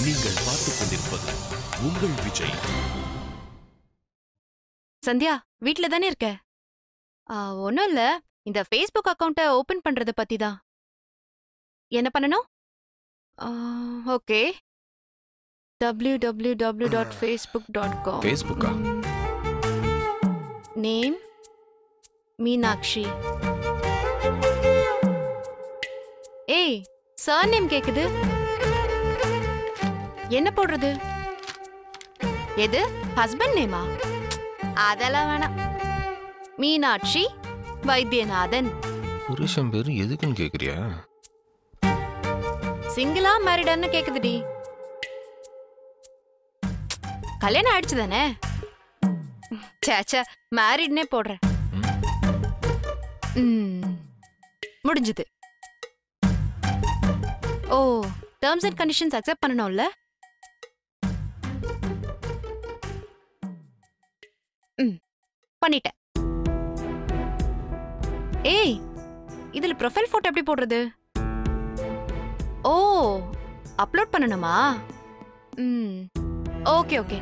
நீங்கள் பார்த்துக் கொண்டிருப்பது உங்கள் விஜய் சந்தியா வீட்ல தானே இருக்க ஒன்றும் இல்ல இந்த ஃபேஸ்புக் அக்கவுண்ட்டை ஓபன் பண்றத பத்தி தான் என்ன பண்ணணும் okay W W W dot Facebook dot com ஃபேஸ்புக்கா நேம் மீனாட்சி ஏய் சார் நேம் கேக்குது என்ன போடுறது எது ஹஸ்பண்ட் நேமா அதெல்லாம் வேணாம் மீனாட்சி வைத்தியநாதன் புருஷன் பேரு எதுக்குன்னு கேக்குறியா சிங்கிளா மேரிடான்னு கேக்குதுடி கல்யாணம் ஆயிடுச்சு தானே சேச்சா மேரிட்னே போடுறேன் ம், முடிஞ்சுது ஓ டேர்ம்ஸ் அண்ட் கண்டிஷன்ஸ் அக்செப்ட் பண்ணணும்ல ம் பண்ணிட்டேன் ஏய் இதுல ப்ரொஃபைல் போட்டோ எப்படி போடுறது ஓ அப்லோட் பண்ணணுமா ம் ஓகே ஓகே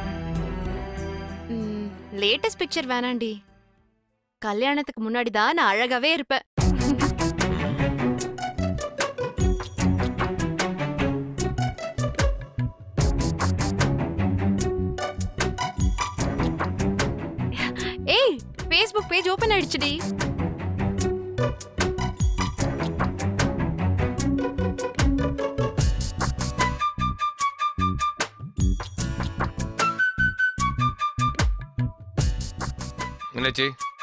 ம் லேட்டஸ்ட் பிக்சர் வேணாண்டி கல்யாணத்துக்கு முன்னாடி தான் நான் அழகாவே இருப்பேன் ஏய் ஃபேஸ்புக் பேஜ் ஓபன் ஆயிடுச்சுடி மீனாட்சி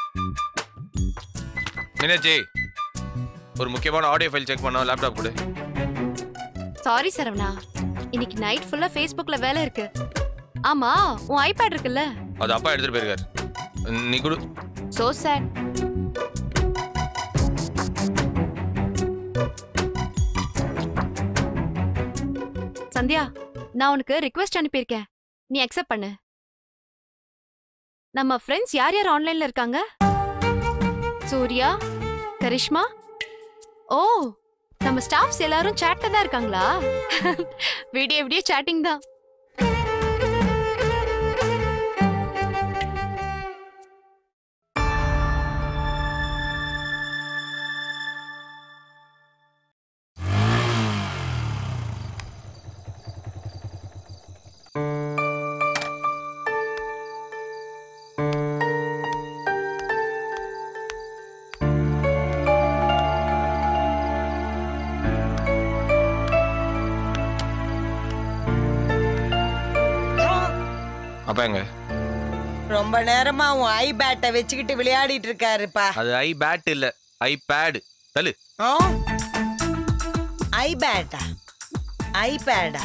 மீனாட்சி ஒரு முக்கியமான ஆடியோ ஃபைல் செக் பண்ணோம் லேப்டாப் கொடு சாரி சரவணா இன்னைக்கு நைட் ஃபுல்லா ஃபேஸ்புக்ல வேலை இருக்கு ஆமா உன் ஐபேட் இருக்குல்ல அது அப்பா எடுத்துட்டு போயிருக்காரு நீ கொடு சோ சேட் சந்தியா நான் உனக்கு ரிக்வெஸ்ட் அனுப்பியிருக்கேன் நீ அக்செப்ட் பண்ணு நம்ம ஃப்ரெண்ட்ஸ் யார் யார் ஆன்லைன்ல இருக்காங்க சூர்யா கரிஷ்மா ஓ நம்ம ஸ்டாஃப்ஸ் எல்லாரும் சாட்ல தான் இருக்காங்களா வீடியோ வீடியோ சாட்டிங் தான் அப்பா எங்க ரொம்ப நேரமா உன் ஐ பேட்டை வச்சுக்கிட்டு விளையாடிட்டு இருக்காருப்பா அது ஐ பேட் இல்ல ஐ பேடு தள்ளு ஐ பேட்டா ஐ பேடா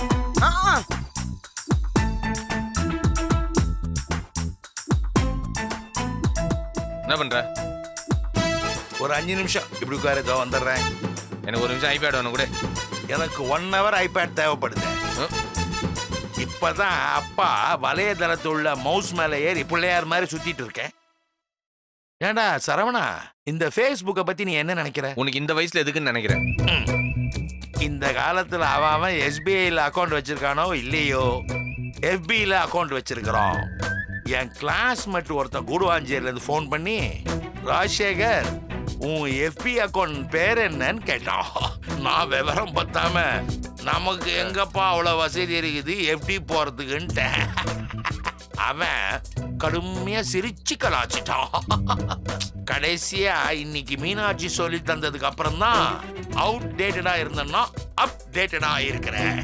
என்ன பண்ற ஒரு அஞ்சு நிமிஷம் இப்படி உட்காரு இதோ வந்துடுறேன் எனக்கு ஒரு நிமிஷம் ஐபேட் வேணும் கூட எனக்கு ஒன் ஹவர் ஐபேட் தேவைப்படுது ம். இப்பதான் அப்பா வலையதளத்தில் உள்ள மவுஸ் மேல ஏறி பிள்ளையார் மாதிரி சுத்திட்டு இருக்கேன் ஏண்டா சரவணா இந்த ஃபேஸ்புக்கை பத்தி நீ என்ன நினைக்கிற உனக்கு இந்த வயசுல எதுக்குன்னு நினைக்கிறேன் இந்த காலத்துல அவன் அவன் எஸ்பிஐல அக்கௌண்ட் வச்சிருக்கானோ இல்லையோ எஃபில அக்கௌண்ட் வச்சிருக்கிறோம் என் கிளாஸ்மேட் ஒருத்தன் கூடுவாஞ்சேரில இருந்து ஃபோன் பண்ணி ராஜசேகர் உன் எஃபி அக்கௌண்ட் பேர் என்னன்னு கேட்டான் நான் விவரம் பத்தாம நமக்கு எங்கப்பா அவ்வளவு வசதி இருக்குது எஃப்டி போறதுக்குன்ட்டேன் அவன் கடுமையா சிரிச்சு கலாச்சிட்டான் கடைசியா இன்னைக்கு மீனாட்சி சொல்லி தந்ததுக்கு அப்புறம் தான் அவுட் டேட்டடா இருந்தேன்னா அப்டேட்டடா இருக்கிறேன்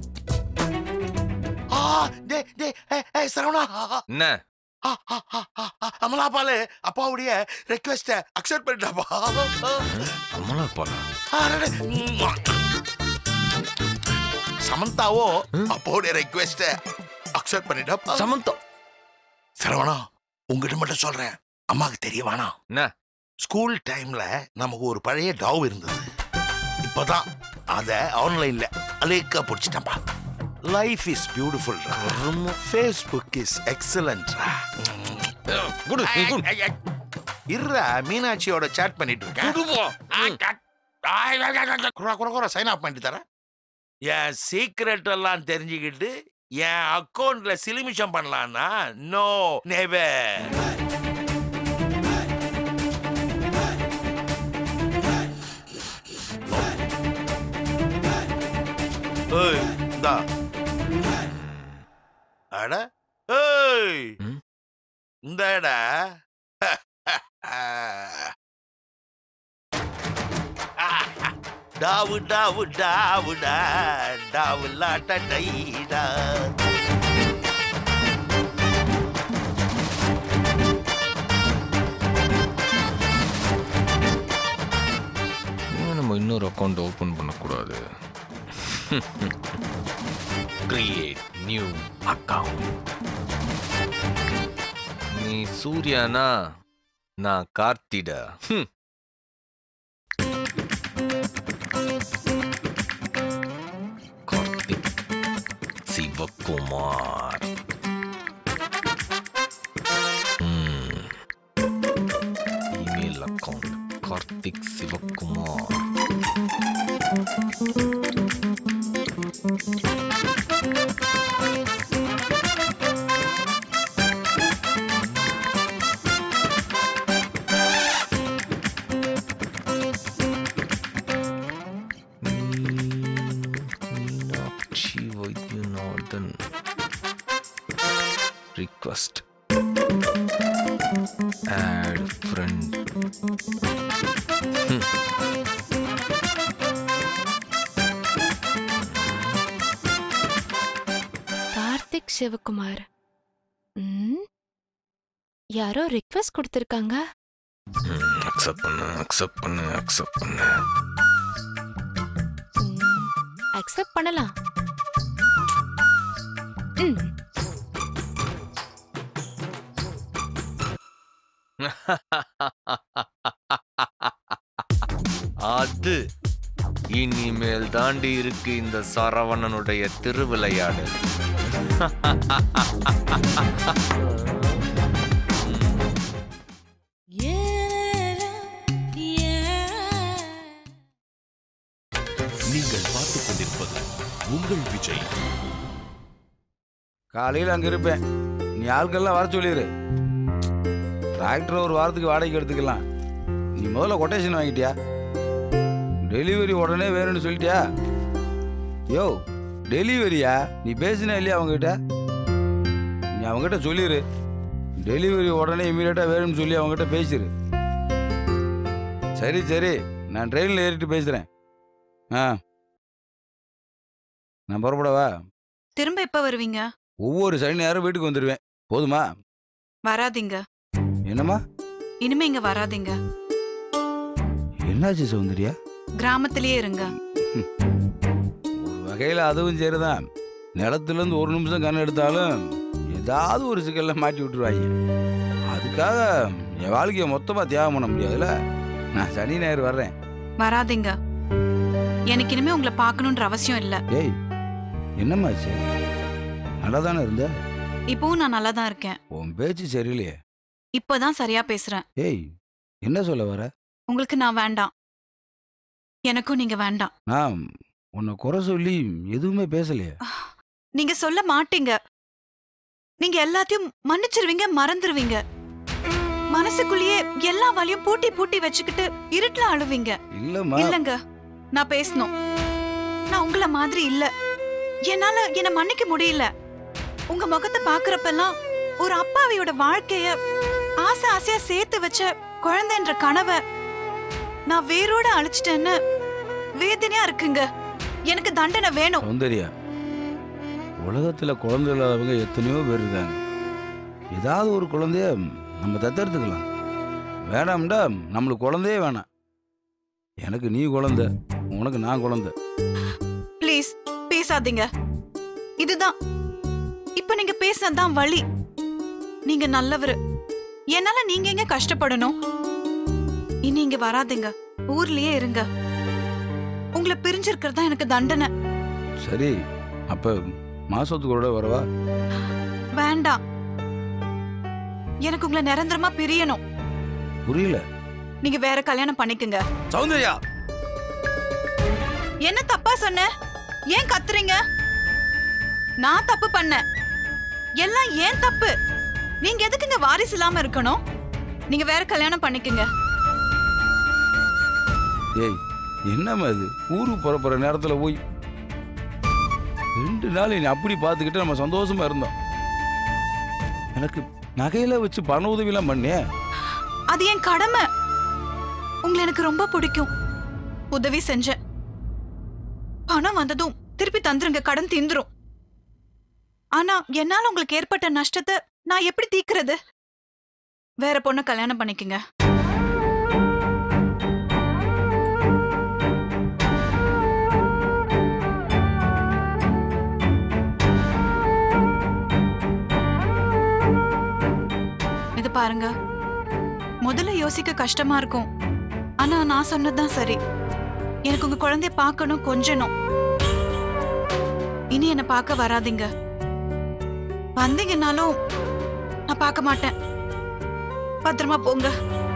ஆ, டே, டே, ஏய், ஏய், சரவணா என்ன ஆ, ஆ, ஆ, ஆ, ஆ, அமலாபாலு அப்பாவுடைய ரெக்வெஸ்ட அக்செப்ட் பண்ணிட்டாப்பா அம்மலா போலாம் அடடே, ம்மா. சமந்தாவோ அப்பாவுடைய ரெக்வெஸ்ட அக்செப்ட் பண்ணிட்டாப்பா சமந்தம் சரவணா உங்ககிட்ட மட்டும் சொல்றேன் அம்மாக்கு தெரிய வேணாம் என்ன ஸ்கூல் டைம்ல நமக்கு ஒரு பழைய டாவ் இருந்தது இப்பதான் அத ஆன்லைன்ல அலேக்கா பிடிச்சிட்டப்பா life is beautiful Facebook is excellent குடு நீ குடு இருடா மீனாட்சியோட சாட் பண்ணிட்டு இருக்கேன் குடு போ. குரா குரா குரா சைன் ஆஃப் பண்ணிட்டு தரேன் என் சீக்ரெட் எல்லாம் தெரிஞ்சுக்கிட்டு என் அக்கௌண்ட்ல சிலிமிஷம் பண்ணலான்னா நோ நெவர் ஏய் இந்தா அட ஏய் ம்? இந்தடா டாவு டாவு டாவுடா டாவு லாட்ட டைடா ஏன் நம்ம இன்னொரு அக்கௌண்ட் ஓப்பன் பண்ணக்கூடாது கிரியேட் நியூ அக்கவுண்ட் நீ சூர்யானா நான் கார்த்திடா ஹம். கார்த்திக் சிவகுமார் ம். Email account Karthik Sivakumar Meenakshi Vaidyanathan request add friend Karthik Sivakumar ம் யாரோ ரிக்வெஸ்ட் கொடுத்துருக்காங்க அக்செப்ட் பண்ணு அக்செப்ட் பண்ணு அக்செப்ட் பண்ணு அக்செப்ட் பண்ணலாம் ம் அது இனிமேல் தாண்டி இருக்கு இந்த சரவணனுடைய திருவிளையாடல் நீங்கள் பார்த்துக் கொண்டிருப்பது உங்கள் விஜய் காலையில் அங்கே இருப்பேன் நீ ஆட்கள்லாம் வர சொல்லிடு டிராக்டர் ஒரு வாரத்துக்கு வாடகைக்கு எடுத்துக்கலாம் நீ முதல்ல கொட்டேஷன் வாங்கிட்டியா டெலிவரி உடனே வேணும்னு சொல்லிட்டியா யோ டெலிவரியா நீ பேசினா இல்லையா அவங்ககிட்ட நீ அவங்ககிட்ட சொல்லிடு டெலிவரி உடனே இமீடியட்டாக வேணும்னு சொல்லி அவங்ககிட்ட பேசிடு சரி சரி நான் ட்ரெயினில் ஏறிட்டு பேசுகிறேன் ஆ நான் புறப்படவா திரும்ப எப்ப வருவீங்க ஒவ்வொரு சனி நேரம் வீட்டுக்கு வந்துடுவேன் போதுமா வராதீங்க என்னம்மா இனிமே இங்க வராதீங்க என்னாச்சு சௌந்தர்யா கிராமத்திலேயே இருங்க ஒரு வகையில் அதுவும் சரிதான் நிலத்துலேருந்து ஒரு நிமிஷம் கண் எடுத்தாலும் ஏதாவது ஒரு சிக்கல்ல மாட்டி விட்டுருவாங்க அதுக்காக என் வாழ்க்கையை மொத்தமாக தியாகம் பண்ண முடியாதுல்ல நான் சனி ஞாயிறு வர்றேன் வராதீங்க எனக்கு இனிமே உங்களை பார்க்கணுன்ற அவசியம் இல்ல ஏய் என்னம்மாச்சு நல்லா தானே இருந்த இப்பவும் நான் நல்லா தான் இருக்கேன் உன் பேச்சு சரியில்லையே இப்பதான் சரியா பேசுறேன் ஏய் என்ன சொல்ல வர உங்களுக்கு நான் வேண்டாம் எனக்கும் நீங்க வேண்டாம் நான் உன்னை குறை சொல்லி எதுவுமே பேசலையே நீங்க சொல்ல மாட்டீங்க நீங்க எல்லாத்தையும் மன்னிச்சிருவீங்க மறந்துருவீங்க மனசுக்குள்ளேயே எல்லா வழியும் பூட்டி பூட்டி வச்சுக்கிட்டு இருட்டுல அழுவீங்க இல்லைம்மா இல்லங்க நான் பேசணும் நான் உங்கள மாதிரி இல்ல என்னால என்ன மன்னிக்க முடியல உங்க முகத்தை பாக்குறப்பெல்லாம் ஒரு அப்பாவியோட வாழ்க்கைய ஆசை ஆசையா சேர்த்து வச்ச குழந்தைன்ற கனவை நான் வேரோட அழிச்சிட்டேன்னு வேதனையா இருக்குங்க எனக்கு தண்டனை வேணும் சௌந்தர்யா உலகத்துல குழந்தை இல்லாதவங்க எத்தனையோ பேர் இருக்காங்க ஏதாவது ஒரு குழந்தைய நம்ம தத்தெடுத்துக்கலாம் வேணாம்டா நம்மளுக்கு குழந்தையே வேணாம் எனக்கு நீ குழந்தை உனக்கு நான் குழந்தை ப்ளீஸ் பேசாதீங்க இதுதான் இப்ப நீங்க பேசுனதுதான் வழி நீங்க நல்லவரு என்னால நீங்க எங்க கஷ்டப்படணும் இனி இங்க வராதீங்க ஊர்லயே இருங்க உங்களை பிரிஞ்சிருக்கிறது தான் எனக்கு தண்டனை சரி அப்ப மாசத்துக்கு கூட வரவா வேண்டாம் எனக்கு உங்களை நிரந்தரமா பிரியணும் புரியல நீங்க வேற கல்யாணம் பண்ணிக்கங்க சௌந்தர்யா என்ன தப்பா சொன்ன ஏன் கத்துறீங்க நான் தப்பு பண்ணேன் எல்லாம் ஏன் தப்பு நீங்க எதுக்குங்க வாரிசு இல்லாம இருக்கணும் நீங்க வேற கல்யாணம் பண்ணிக்கங்க ஏய் என்னம்மா இது ஊருக்கு புறப்படுற நேரத்தில் போய் ரெண்டு நாள் நீ அப்படி பார்த்துக்கிட்டு நம்ம சந்தோஷமா இருந்தோம் எனக்கு நகையில வச்சு பண உதவிலாம் பண்ணேன் அது என் கடமை உங்களை எனக்கு ரொம்ப பிடிக்கும் உதவி செஞ்சேன் பணம் வந்ததும் திருப்பி தந்துருங்க கடன் தீந்துரும் ஆனா என்னால உங்களுக்கு ஏற்பட்ட நஷ்டத்தை நான் எப்படி தீக்குறது வேற பொண்ணை கல்யாணம் பண்ணிக்கங்க இது பாருங்க முதல்ல யோசிக்க கஷ்டமா இருக்கும் ஆனா நான் சொன்னதுதான் சரி எனக்கு உங்க குழந்தைய பார்க்கணும் கொஞ்சணும் இனி என்ன பார்க்க வராதீங்க வந்தீங்கன்னாலும் நான் பார்க்க மாட்டேன் பத்திரமா போங்க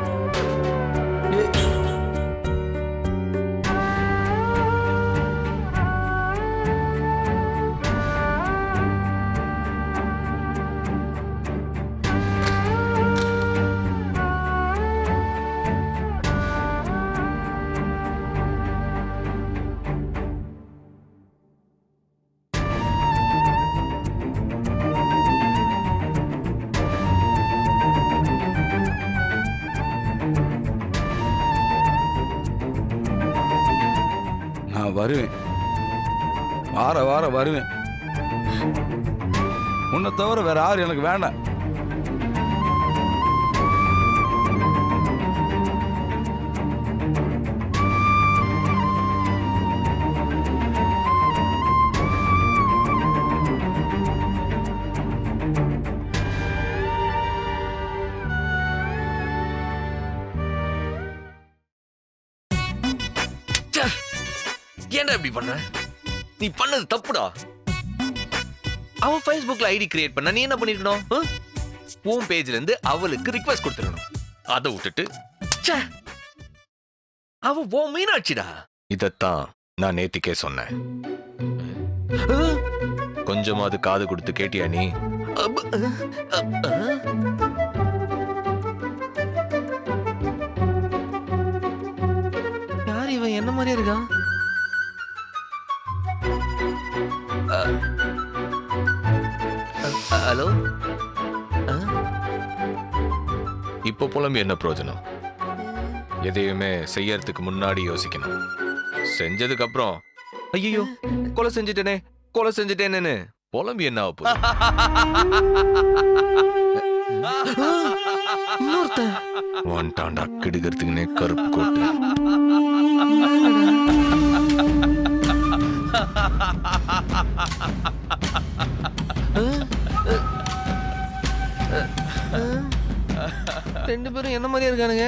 நான் வருவேன் வார வாரம் வருவேன் உன்னை தவிர வேற யாரும் எனக்கு வேண்டாம் ஏன்டா இப்படி பண்ண நீ பண்ணது தப்புடா அவன் Facebookல ஐடி கிரியேட் பண்ண நீ என்ன பண்ணிருக்கணும் ஆ? உன் பேஜ்ல இருந்து அவளுக்கு ரிக்வெஸ்ட் கொடுத்துருக்கணும் அதை விட்டுட்டு ச்சே, அவ ஓ மீனாட்சிடா இதத்தான் நான் நேத்திக்கே சொன்னேன் ஆ? கொஞ்சமாவது காது கொடுத்து கேட்டியா நீ அப், அப், ஆ? யார் இவன் என்ன மாதிரியே இருக்கான் அ- ஹலோ ஆ? இப்போ புலம்பி என்ன பிரயோஜனம் எதையுமே செய்யறதுக்கு முன்னாடி யோசிக்கணும் செஞ்சதுக்கு அப்புறம் ஐயோ கொலை செஞ்சுட்டேனே கொலை செஞ்சுட்டேனேன்னு புலம்பி என்ன ஆகப் போகுது? இன்னொருத்தன் வந்துட்டான்டா கிடுக்கிறதுக்குனே கருப்பு கோட்டு ரெண்டு பேரும் என்ன மாதிரியா இருக்கானுங்க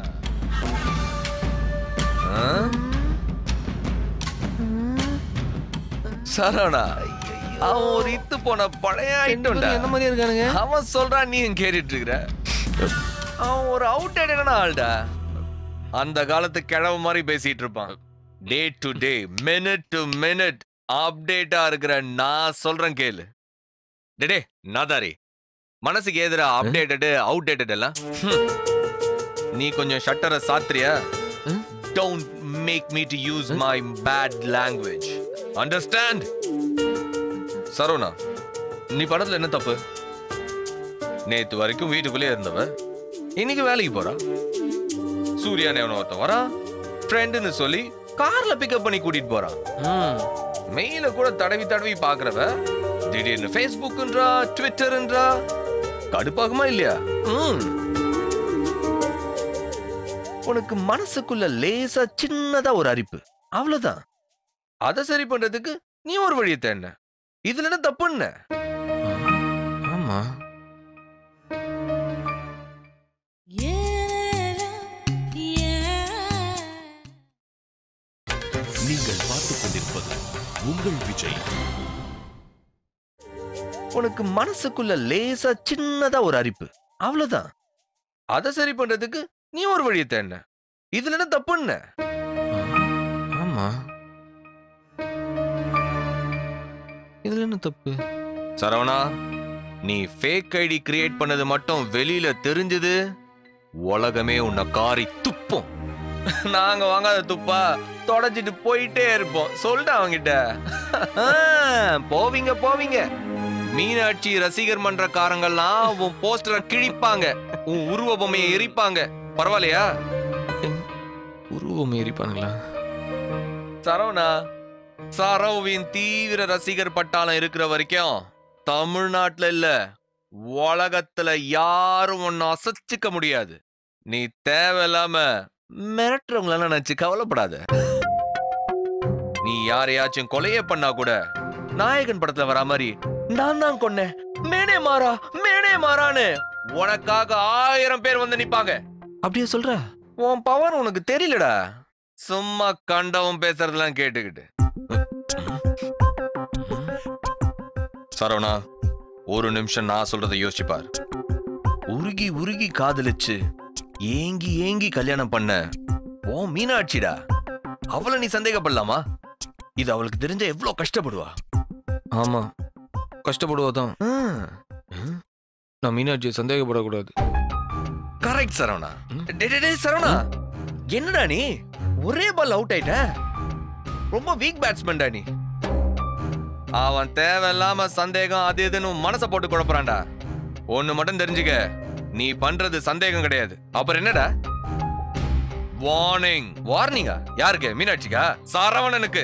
ஆ? சரவணா அவன் ஒரு இத்து போன பழைய ஐட்டம்டா என்ன மாதிரியா இருக்கானுங்க அவன் சொல்றான் நீ கேட்டுட்டு இருக்கிற அவன் ஒரு அவுட்டேடான ஆள்டா அந்த காலத்து கிழவு மாதிரி பேசிட்டு இருப்பான் day to day minute to minute அப்டேட்டா இருக்கிற நான் சொல்றேன் கேளு டே நாதாரி மனசுக்கு எதிரா அப்டேட்டடு அவுடேட்டட் எல்லாம் ஹம். நீ கொஞ்சம் ஷட்டரை சாத்திரியா don't make me to use my bad language understand சரோனா நீ படத்துல என்ன தப்பு நேத்து வரைக்கும் வீட்டுக்குள்ளே இருந்தவ இன்னைக்கு வேலைக்கு போறா சூர்யானே ஒருத்தன் வரா ஃப்ரெண்டுன்னு சொல்லி கார்ல பிக்கப் பண்ணி கூட்டிட்டு போறான் மெயில கூட தடவி தடவி பாக்குறவ திடீர்னு ஃபேஸ்புக்ன்றா ட்விட்டர்ன்றா கடுப்பாகுமா இல்லையா ம். உனக்கு மனசுக்குள்ள லேசா சின்னதா ஒரு அரிப்பு அவ்வளவுதான் அதை சரி பண்றதுக்கு நீ ஒரு வழியை தேடின இதுல என்ன தப்புன்ன ஆமா நீங்கள் பார்த்துக் கொண்டிருப்பது உங்கள் விஜய் உனக்கு மனசுக்குள்ள லேசா சின்னதா ஒரு அரிப்பு அவ்வளவுதான் அதை சரி பண்றதுக்கு நீ ஒரு வழியை தேடின இதுல என்ன தப்புன்ன ஆமா இதுல என்ன தப்பு சரவணா நீ ஃபேக் ஐடி கிரியேட் பண்ணது மட்டும் வெளியில தெரிஞ்சது உலகமே உன்னை காரி துப்பும் நாங்க வாங்காத துப்பா தொடச்சிட்டு போயிட்டே இருப்போம் சொல்லிட்டு அவங்கிட்ட ஆ, போவீங்க போவீங்க மீனாட்சி ரசிகர் மன்றக்காரங்கெல்லாம் உன் போஸ்டரை கிழிப்பாங்க உன் உருவ பொம்மையை எரிப்பாங்க பரவாயில்லையா உருவ பொம்மை எரிப்பாங்களா சரவணா சரவின் தீவிர ரசிகர் பட்டாளம் இருக்கிற வரைக்கும் தமிழ்நாட்டுல இல்ல உலகத்துல யாரும் ஒன்னு அசைச்சுக்க முடியாது நீ தேவையில்லாம மிரட்டுறவங்கள நினைச்சு கவலைப்படாத நீ யாரையாச்சும் கொலையே பண்ணா கூட நாயகன் படத்துல வரா மாதிரி நான் தான் கொன்னேன் மேனே மாறா மேனே மாறான்னு உனக்காக ஆயிரம் பேர் வந்து நிப்பாங்க அப்படியே சொல்ற உன் பவர் உனக்கு தெரியலடா சும்மா கண்டவன் பேசுறதெல்லாம் கேட்டுக்கிட்டு சரவணா ஒரு நிமிஷம் நான் சொல்றதை யோசிச்சுப்பார் உருகி உருகி காதலிச்சு ஏங்கி ஏங்கி கல்யாணம் பண்ண ஓ மீனாட்சிடா அவளை நீ சந்தேகப்படலாமா இது அவளுக்கு தெரிஞ்ச எவ்வளவு கஷ்டப்படுவா ஆமா கஷ்டப்படுவாதான் நான் மீனாட்சியை சந்தேகப்படக்கூடாது கரெக்ட் சரவணா டேய், டேய், டேய், சரவணா என்னடா நீ ஒரே பால் அவுட் ஆயிட்ட ரொம்ப வீக் பேட்ஸ்மேன்டா நீ அவன் தேவையில்லாம சந்தேகம் அது இதுன்னு உன் மனசை போட்டு குழப்பறான்டா ஒண்ணு மட்டும் தெரிஞ்சுக்க நீ பண்றது சந்தேகம் கிடையாது அப்புறம் என்னடா வார்னிங் வார்னிங்கா யாருக்கு மீனாட்சிக்கா சரவணனுக்கு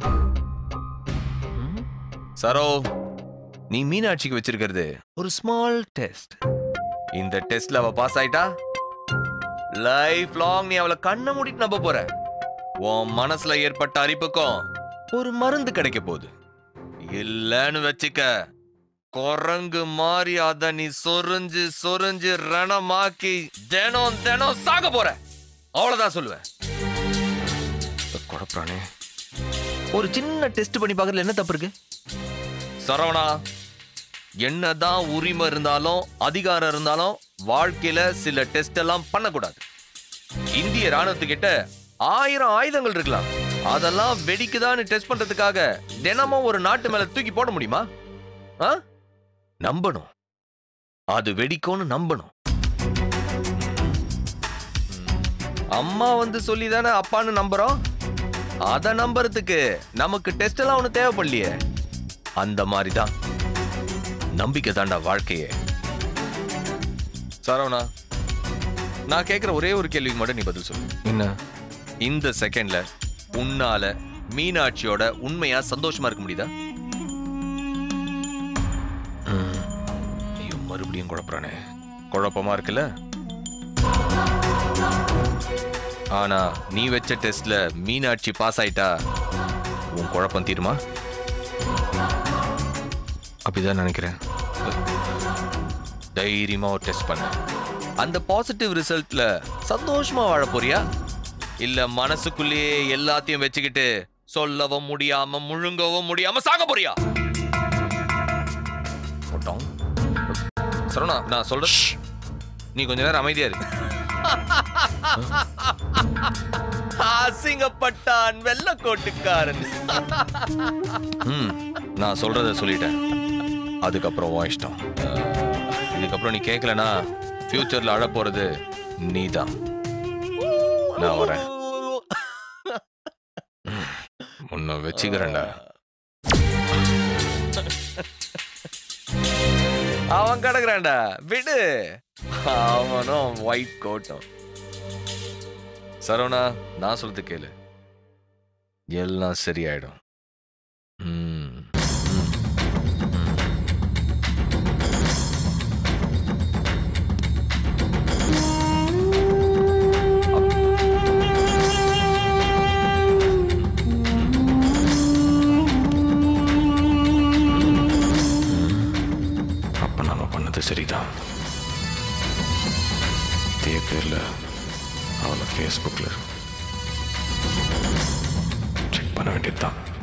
ம்? சரோ நீ மீனாட்சிக்கு வச்சிருக்கிறது ஒரு ஸ்மால் டெஸ்ட் இந்த டெஸ்ட்ல அவ பாஸ் ஆயிட்டா லைஃப் லாங் நீ அவளை கண்ணை மூடிட்டு நம்ப போற உன் மனசுல ஏற்பட்ட அரிப்புக்கும் ஒரு மருந்து கிடைக்க போகுது இல்லன்னு வச்சுக்க குரங்கு மாதிரி அத நீ சொரிஞ்சு சொரிஞ்சு ரணமாக்கி தினம் தினம் சாக போற அவ்வளவுதான் சொல்லுவேன் குழப்பறானே ஒரு சின்ன டெஸ்ட் பண்ணி பார்க்கறதுல என்ன தப்பு இருக்கு சரவணா என்னதான் உரிமை இருந்தாலும் அதிகாரம் இருந்தாலும் வாழ்க்கையில சில டெஸ்ட் எல்லாம் பண்ணக்கூடாது இந்திய ராணுவத்துக்கிட்ட ஆயிரம் ஆயுதங்கள் இருக்கலாம் அதெல்லாம் வெடிக்குதான்னு டெஸ்ட் பண்றதுக்காக தினமும் ஒரு நாட்டு மேல தூக்கி போட முடியுமா ஆ? நம்பணும் அது வெடிக்கும்னு நம்பணும் அம்மா வந்து சொல்லி தானே அப்பான்னு நம்புறோம் அத நம்புறதுக்கு நமக்கு டெஸ்ட் எல்லாம் ஒண்ணு தேவைப்படலையே அந்த மாதிரி தான் நம்பிக்கை தாண்டா வாழ்க்கையே சரவணா நான் கேட்குற ஒரே ஒரு கேள்விக்கு மட்டும் நீ பதில் சொல்லு என்ன இந்த செகண்ட்ல உன்னால மீனாட்சியோட உண்மையா சந்தோஷமா இருக்க முடியுதா ம், ஐயோ மறுபடியும் குழப்பறானே குழப்பமா இருக்குல்ல ஆனா நீ வச்ச டெஸ்ட்ல மீனாட்சி பாஸ் ஆயிட்டா உன் குழப்பம் தீருமா அப்படிதான் நினைக்கிறேன் தைரியமா ஒரு டெஸ்ட் பண்ண அந்த பாசிட்டிவ் ரிசல்ட்ல சந்தோஷமா வாழ போறியா இல்ல மனசுக்குள்ளேயே எல்லாத்தையும் வச்சுக்கிட்டு சொல்லவும் முடியாம முழுங்கவும் முடியாம சாக போறியா போட்டோம் சரவணா நான் சொல்ற நீ கொஞ்ச நேரம் அமைதியா இரு அசிங்கப்பட்டான் வெள்ளக்கோட்டுக்காரன் ம் நான் சொல்றத சொல்லிட்டேன் அதுக்கப்புறம் உன் இஷ்டம் இதுக்கப்புறம் நீ கேட்கலனா ஃபியூச்சர்ல அழ போறது நீதான் நான் வரேன் உன்னை வச்சுக்கிறேன்டா அவன் கிடக்குறான்டா விடு அவனும் ஒயிட் கோட்டும் சரவணா நான் சொல்றது கேளு எல்லாம் சரியாயிடும் ம் ம். அப்ப நாம பண்ணது சரிதான் இதே பேர்ல அவளை ஃபேஸ்புக்கில் செக் பண்ண வேண்டியதுதான்